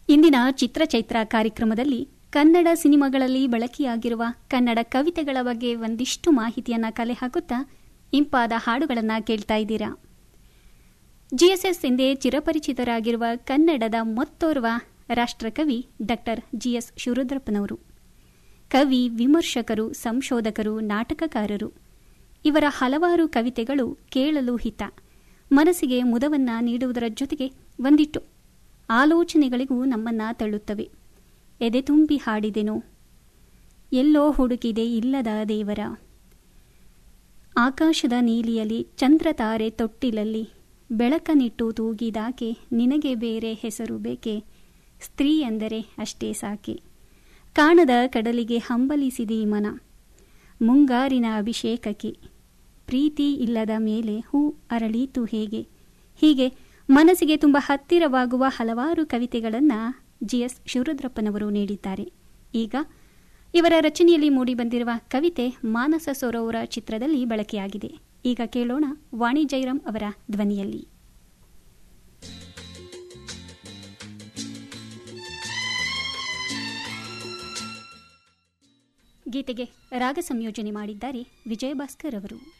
ಇಂದಿನ ಚಿತ್ರಚೈತ್ರ ಕಾರ್ಯಕ್ರಮದಲ್ಲಿ ಕನ್ನಡ ಸಿನಿಮಾಗಳಲ್ಲಿ ಬಳಕೆಯಾಗಿರುವ ಕನ್ನಡ ಕವಿತೆಗಳ ಬಗ್ಗೆ ಒಂದಿಷ್ಟು ಮಾಹಿತಿಯನ್ನ ಕಲೆ ಹಾಕುತ್ತಾ ಇಂಪಾದ ಹಾಡುಗಳನ್ನು ಕೇಳ್ತಾ ಇದ್ದೀರಾ ಜಿಎಸ್ಎಸ್ ಎಂದೇ ಚಿರಪರಿಚಿತರಾಗಿರುವ ಕನ್ನಡದ ಮತ್ತೋರ್ವ ರಾಷ್ಟ್ರಕವಿ ಡಾಕ್ಟರ್ ಜಿಎಸ್ ಶಿವರುದ್ರಪ್ಪನವರು ಕವಿ ವಿಮರ್ಶಕರು ಸಂಶೋಧಕರು ನಾಟಕಕಾರರು ಇವರ ಹಲವಾರು ಕವಿತೆಗಳು ಕೇಳಲು ಹಿತ ಮನಸ್ಸಿಗೆ ಮುದವನ್ನ ನೀಡುವುದರ ಜೊತೆಗೆ ಒಂದಿಟ್ಟು ಆಲೋಚನೆಗಳಿಗೂ ನಮ್ಮನ್ನ ತಳ್ಳುತ್ತವೆ ಎದೆ ತುಂಬಿ ಹಾಡಿದೆನೋ ಎಲ್ಲೋ ಹುಡುಕಿದೆ ಇಲ್ಲದ ದೇವರ ಆಕಾಶದ ನೀಲಿಯಲ್ಲಿ ಚಂದ್ರತಾರೆ ತೊಟ್ಟಿಲಲ್ಲಿ ಬೆಳಕನಿಟ್ಟು ತೂಗಿದಾಕೆ ನಿನಗೆ ಬೇರೆ ಹೆಸರು ಬೇಕೆ ಸ್ತ್ರೀ ಎಂದರೆ ಅಷ್ಟೇ ಸಾಕೆ ಕಾಣದ ಕಡಲಿಗೆ ಹಂಬಲಿಸಿದಿ ಮನ ಮುಂಗಾರಿನ ಅಭಿಷೇಕಕ್ಕೆ ಪ್ರೀತಿ ಇಲ್ಲದ ಮೇಲೆ ಹೂ ಅರಳೀತು ಹೇಗೆ ಹೀಗೆ ಮನಸ್ಸಿಗೆ ತುಂಬ ಹತ್ತಿರವಾಗುವ ಹಲವಾರು ಕವಿತೆಗಳನ್ನು ಜಿಎಸ್ ಶಿವರುದ್ರಪ್ಪನವರು ನೀಡಿದ್ದಾರೆ ಈಗ ಇವರ ರಚನೆಯಲ್ಲಿ ಮೂಡಿಬಂದಿರುವ ಕವಿತೆ ಮಾನಸ ಸರೋವರ ಚಿತ್ರದಲ್ಲಿ ಬಳಕೆಯಾಗಿದೆ ಈಗ ಕೇಳೋಣ ವಾಣಿ ಜೈರಾಮ್ ಅವರ ಧ್ವನಿಯಲ್ಲಿ ಗೀತೆಗೆ ರಾಗ ಸಂಯೋಜನೆ ಮಾಡಿದ್ದಾರೆ ವಿಜಯ ಭಾಸ್ಕರ್ ಅವರು